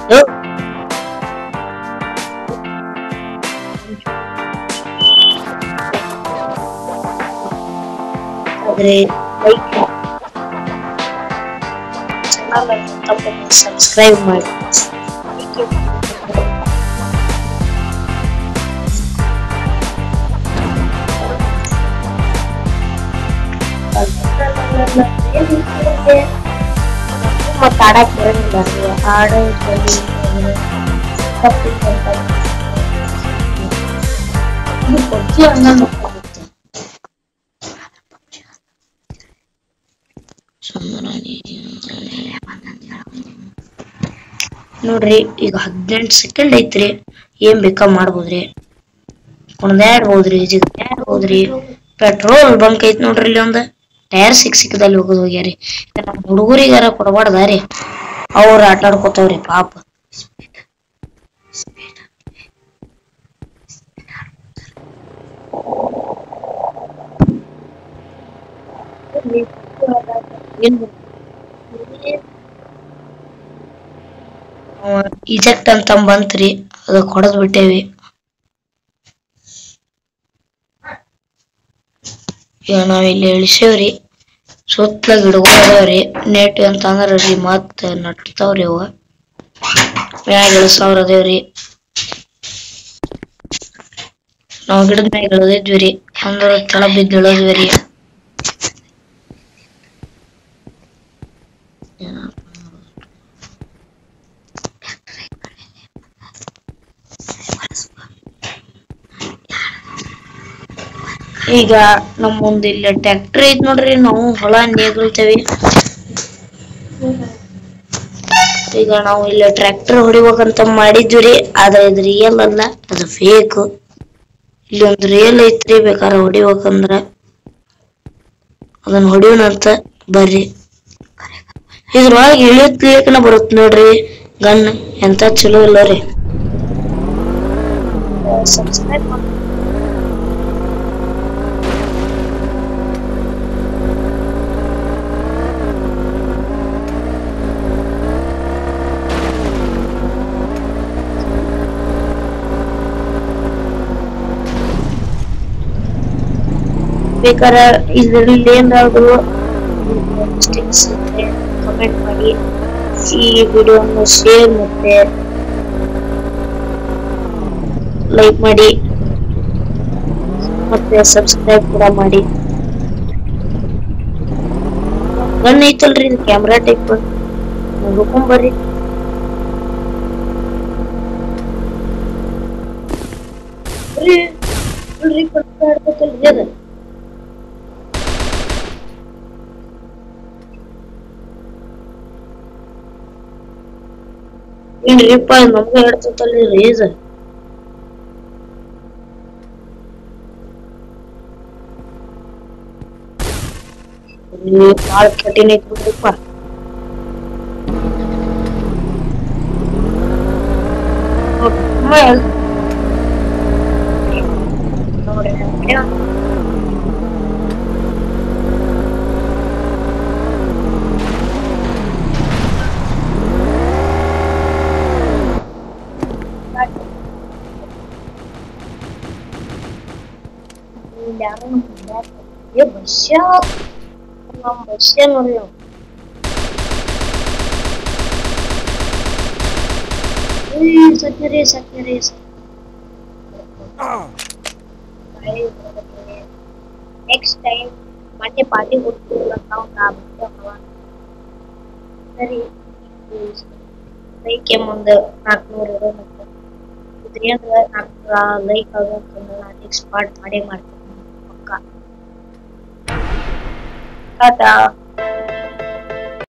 ಆದ್ರೆ like channel ತಪ್ಪದೆ subscribe ಮಾಡಿ ಮತ್ತೆ ಆಡಕ್ ಬರಂಗಿಲ್ಲ ರೀ ಆಡೋದ್ರಲ್ಲಿ ತಪ್ಪಿದ್ದಂತ ಇದು ಪಬ್ಜಿ ಅನ್ನೋದು ಗೊತ್ತಾಗುತ್ತೆ. ನೋಡ್ರಿ ಈಗ ಹದಿನೆಂಟು ಸೆಕೆಂಡ್ ಐತ್ರಿ ಏನ್ ಬೇಕಾ ಮಾಡ್ಬೋದ್ರಿ ಕುಣ್ದಾಡ್ಬೋದ್ರಿ ಜಿಗ್ದಾಡ್ಬೋದ್ರಿ ಪೆಟ್ರೋಲ್ ಬಂಕ್ ಐತ್ ನೋಡ್ರಿ ಇಲ್ಲಿ ಒಂದ್ ಟೈರ್ ಸಿಕ್ ಸಿಕ್ಕದಲ್ಲಿ ಹೋಗೋದ್ ಹೋಗ್ಯಾರಿ ನಮ್ಮ ಹುಡುಗರಿಗಾರ ಕೊಡಬಾರ್ದಾರಿ ಅವ್ರ ಆಟ ಆಡ್ಕೋತಾವ್ರಿ ಪಾಪ ಇಜೆಕ್ಟ್ ಅಂತ ಬಂತ್ರಿ ಅದ ಕೊಡದ್ ಬಿಟ್ಟೇವಿ ಈಗ ನಾವ್ ಇಲ್ಲಿ ಇಳಿಸೇವ್ರಿ ಸುತ್ತಲ ಗಿಡಗಳು ಅದಾವ್ರಿ ನೆಟ್ ಅಂತ ಅಂದ್ರ ರೀ ಮತ್ ನಟ್ತಾವ್ರಿ ಅವ ಮ್ಯಾಗ ಇಳಿಸಾವ್ರ ಅದೇವ್ರಿ ನಾವ್ ಗಿಡದ ಮ್ಯಾಗ ಇಳಿದಿದ್ವಿ ರೀ ಅಂದ್ರ ತಳ ಬಿದ್ದು ಇಳಿದ್ವಿ ರೀ ಈಗ ನಮ್ಮ ಮುಂದೆ ಇಲ್ಲಿ ಟ್ರ್ಯಾಕ್ಟರ್ ಐತ್ ನೋಡ್ರಿ ನಾವು ಹೊಲ ನೇಗಿಲ್ತೇವಿ ಈಗ ನಾವು ಇಲ್ಲಿ ಟ್ರ್ಯಾಕ್ಟರ್ ಹೊಡಿಬೇಕಂತ ಮಾಡಿದ್ವಿ ರೀ ಆದ್ರೆ ಇದು ರಿಯಲ್ ಅಲ್ಲ ಅದು ಫೇಕ್ ಇಲ್ಲಿ ಒಂದು ರಿಯಲ್ ಐತ್ರಿ ಬೇಕಾದ್ರೆ ಹೊಡಿಬೇಕಂದ್ರ ಅದನ್ನ ಹೊಡಿಯೋಣಂತ ಬರ್ರಿ ಇದ್ರೊಳಗೆ ಇಳಿಯಕ್ನ ಬರುತ್ತೆ ನೋಡ್ರಿ ಗನ್ ಎಂತ ಚಲೋ ಇಲ್ಲ ರೀ ಸಬ್ಸ್ಕ್ರೈಬ್ ಮಾಡಿ ಬೇಕಾದ್ರೆ ಇದ್ರಲ್ಲಿ ಏನಾದ್ರು ಮಿಸ್ಟೇಕ್ಸ್ ಇದ್ರೆ ಕಮೆಂಟ್ ಮಾಡಿ ಈ ವಿಡಿಯೋನ ಶೇರ್ ಮತ್ತೆ ಲೈಕ್ ಮಾಡಿ ಮತ್ತೆ ಸಬ್ಸ್ಕ್ರೈಬ್ ಕೂಡ ಮಾಡಿ ಗನ್ ಐತಲ್ರಿ ಇದು ಕ್ಯಾಮ್ರಾ ಟೈಪ್ ನೋಡ್ಕೊಂಬರ್ರಿ ಬರ್ರಿ ನೋಡ್ರಿ ಪಕ್ಕ ಆಡ್ಬೇಕಲ್ರಿ ಅದ ಏನ್ರಿಪ್ಪ ನಮ್ಗೆ ಹೇಳ್ತೈತಲ್ರಿ ರೇಜ್ ಬಾಳ ಕಠಿಣ ಐತಿ ಬಿಡ್ರಿಪ್ಪ ನೋಡ್ರಿ, ಹೇಳ್- ನೋಡ್ರಿ, ನಮ್ಗೆ ಏ ಬಸ್ಯ ನಮ್ಮ ಬಸ್ಯ ನೋಡಿ ನಾವು ಏ ಸತ್ಯರೇ ಸತ್ಯರೇ ನೆಕ್ಸ್ಟ್ ಟೈಮ್ ಮತ್ತೆ ಪಾರ್ಟಿ ಕೊಡ್ತೀವಿ ನಾವು ನಾ ಬಿಟ್ಟು ಸರಿ ಲೈಕ್ ಮುಂದೆ ನಾಲ್ಕುನೂರು ಇರೋ ಮತ್ತೆ ಇದ್ರಿಂದ ನಾಲ್ಕು ಲೈಕ್ ಆಗೋದು ನೆಕ್ಸ್ಟ್ ಪಾರ್ಟ್ ಮಾಡೇ ಮಾಡ್ತೀನಿ ಪಕ್ಕ ಟಾಟಾ